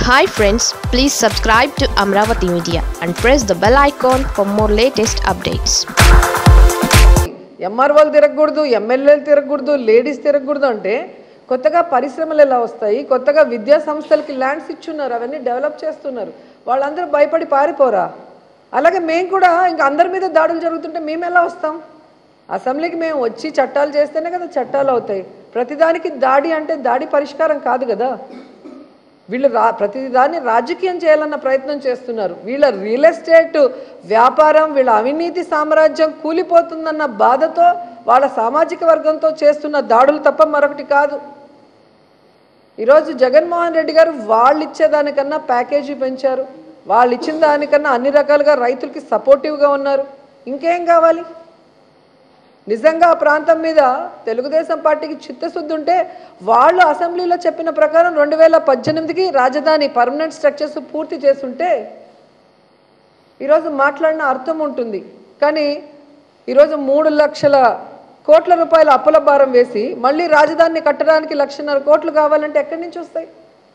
hi friends please subscribe to Amaravati media and press the bell icon for more latest updates ఎంఆర్ఓలు తిరగకూడదు ఎమ్మెల్యేలు తిరగకూడదు ladies తిరగకూడదు అంటే కొత్తగా పరిశ్రమలు ఎలా వస్తాయి కొత్తగా విద్యా సంస్థలకి ల్యాండ్స్ ఇచ్చున్నారు అవన్నీ డెవలప్ చేస్తున్నారు వాళ్ళందరూ భయపడి పారిపోరా అలాగే మేము కూడా ఇంకా అందరి మీద దాడులు జరుగుతుంటే మేము ఎలా వస్తాం అసెంబ్లీకి మేము వచ్చి చట్టాలు చేస్తేనే కదా చట్టాలు అవుతాయి ప్రతిదానికి దాడి అంటే దాడి పరిష్కారం కాదు కదా వీళ్ళు రా ప్రతిదాన్ని రాజకీయం చేయాలన్న ప్రయత్నం చేస్తున్నారు వీళ్ళ రియల్ ఎస్టేట్ వ్యాపారం వీళ్ళ అవినీతి సామ్రాజ్యం కూలిపోతుందన్న బాధతో వాళ్ళ సామాజిక వర్గంతో చేస్తున్న దాడులు తప్ప మరొకటి కాదు ఈరోజు జగన్మోహన్ రెడ్డి గారు వాళ్ళు ఇచ్చేదానికన్నా ప్యాకేజీ పెంచారు వాళ్ళు ఇచ్చిన దానికన్నా అన్ని రకాలుగా రైతులకి సపోర్టివ్గా ఉన్నారు ఇంకేం కావాలి నిజంగా ఆ ప్రాంతం మీద తెలుగుదేశం పార్టీకి చిత్తశుద్ధి ఉంటే వాళ్ళు అసెంబ్లీలో చెప్పిన ప్రకారం రెండు వేల పద్దెనిమిదికి రాజధాని పర్మనెంట్ స్ట్రక్చర్స్ పూర్తి చేసుంటే ఈరోజు మాట్లాడిన అర్థం ఉంటుంది కానీ ఈరోజు మూడు లక్షల కోట్ల రూపాయల అప్పుల భారం వేసి మళ్ళీ రాజధానిని కట్టడానికి లక్షన్నర కోట్లు కావాలంటే ఎక్కడి నుంచి వస్తాయి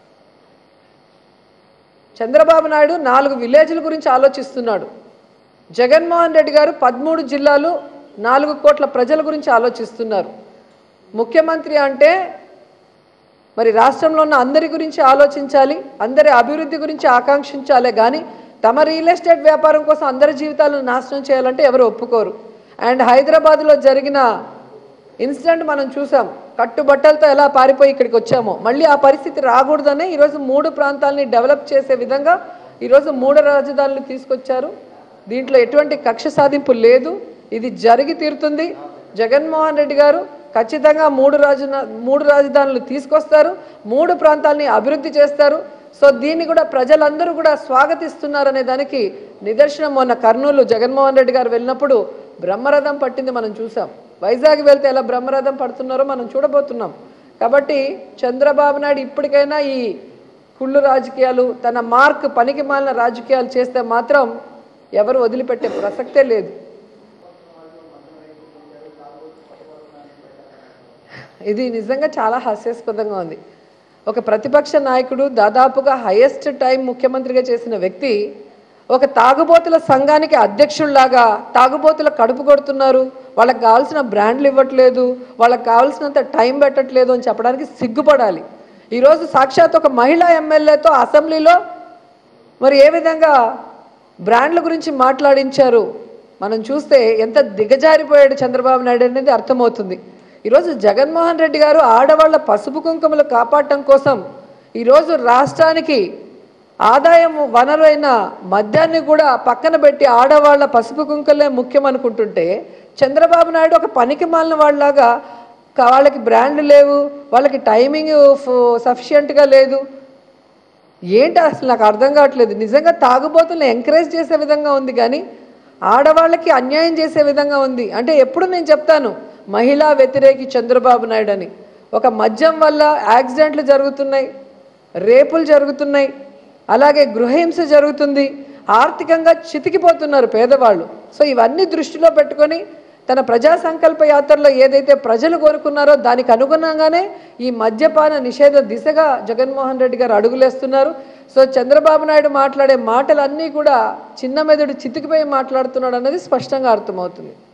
చంద్రబాబు నాయుడు నాలుగు విలేజ్ల గురించి ఆలోచిస్తున్నాడు జగన్మోహన్ రెడ్డి గారు పదమూడు జిల్లాలు నాలుగు కోట్ల ప్రజల గురించి ఆలోచిస్తున్నారు ముఖ్యమంత్రి అంటే మరి రాష్ట్రంలో ఉన్న అందరి గురించి ఆలోచించాలి అందరి అభివృద్ధి గురించి ఆకాంక్షించాలే కానీ తమ రియల్ ఎస్టేట్ వ్యాపారం కోసం అందరి జీవితాలను నాశనం చేయాలంటే ఎవరు ఒప్పుకోరు అండ్ హైదరాబాద్లో జరిగిన ఇన్సిడెంట్ మనం చూసాం కట్టుబట్టలతో ఎలా పారిపోయి ఇక్కడికి వచ్చామో మళ్ళీ ఆ పరిస్థితి రాకూడదనే ఈరోజు మూడు ప్రాంతాలని డెవలప్ చేసే విధంగా ఈరోజు మూడు రాజధానులు తీసుకొచ్చారు దీంట్లో ఎటువంటి కక్ష సాధింపు లేదు ఇది జరిగి తీరుతుంది జగన్మోహన్ రెడ్డి గారు ఖచ్చితంగా మూడు రాజు మూడు రాజధానులు తీసుకొస్తారు మూడు ప్రాంతాలని అభివృద్ధి చేస్తారు సో దీన్ని కూడా ప్రజలందరూ కూడా స్వాగతిస్తున్నారనే దానికి నిదర్శనం మొన్న కర్నూలు జగన్మోహన్ రెడ్డి గారు వెళ్ళినప్పుడు బ్రహ్మరథం పట్టింది మనం చూసాం వైజాగ్ వెళ్తే ఎలా బ్రహ్మరథం పడుతున్నారో మనం చూడబోతున్నాం కాబట్టి చంద్రబాబు నాయుడు ఇప్పటికైనా ఈ కుళ్ళు రాజకీయాలు తన మార్క్ పనికి మాలిన రాజకీయాలు చేస్తే మాత్రం ఎవరు వదిలిపెట్టే ప్రసక్తే లేదు ఇది నిజంగా చాలా హాస్యాస్పదంగా ఉంది ఒక ప్రతిపక్ష నాయకుడు దాదాపుగా హైయెస్ట్ టైం ముఖ్యమంత్రిగా చేసిన వ్యక్తి ఒక తాగుబోతుల సంఘానికి అధ్యక్షుల్లాగా తాగుబోతుల కడుపు కొడుతున్నారు వాళ్ళకి కావాల్సిన బ్రాండ్లు ఇవ్వట్లేదు వాళ్ళకి కావాల్సినంత టైం పెట్టట్లేదు అని చెప్పడానికి సిగ్గుపడాలి ఈరోజు సాక్షాత్ ఒక మహిళా ఎమ్మెల్యేతో అసెంబ్లీలో మరి ఏ విధంగా బ్రాండ్ల గురించి మాట్లాడించారు మనం చూస్తే ఎంత దిగజారిపోయాడు చంద్రబాబు నాయుడు అనేది అర్థమవుతుంది ఈరోజు జగన్మోహన్ రెడ్డి గారు ఆడవాళ్ళ పసుపు కుంకుమలు కాపాడటం కోసం ఈరోజు రాష్ట్రానికి ఆదాయం వనరు అయిన మద్యాన్ని కూడా పక్కన పెట్టి ఆడవాళ్ళ పసుపు కుంకలే ముఖ్యం అనుకుంటుంటే చంద్రబాబు నాయుడు ఒక పనికి మాలిన వాళ్ళలాగా క- వాళ్ళకి బ్రాండ్లు లేవు వాళ్ళకి టైమింగ్ సఫిషియెంట్గా లేదు ఏంటి అసలు నాకు అర్థం కావట్లేదు నిజంగా తాగుబోతులను ఎంకరేజ్ చేసే విధంగా ఉంది కానీ ఆడవాళ్ళకి అన్యాయం చేసే విధంగా ఉంది అంటే ఎప్పుడు నేను చెప్తాను మహిళా వ్యతిరేకి చంద్రబాబు నాయుడు అని ఒక మద్యం వల్ల యాక్సిడెంట్లు జరుగుతున్నాయి రేపులు జరుగుతున్నాయి అలాగే గృహహింస జరుగుతుంది ఆర్థికంగా చితికిపోతున్నారు పేదవాళ్ళు సో ఇవన్నీ దృష్టిలో పెట్టుకొని తన ప్రజా సంకల్ప యాత్రలో ఏదైతే ప్రజలు కోరుకున్నారో దానికి అనుగుణంగానే ఈ మద్యపాన నిషేధ దిశగా జగన్మోహన్ రెడ్డి గారు అడుగులేస్తున్నారు సో చంద్రబాబు నాయుడు మాట్లాడే మాటలన్నీ కూడా చిన్న మెదడు చితికిపోయి మాట్లాడుతున్నాడు అన్నది స్పష్టంగా అర్థమవుతుంది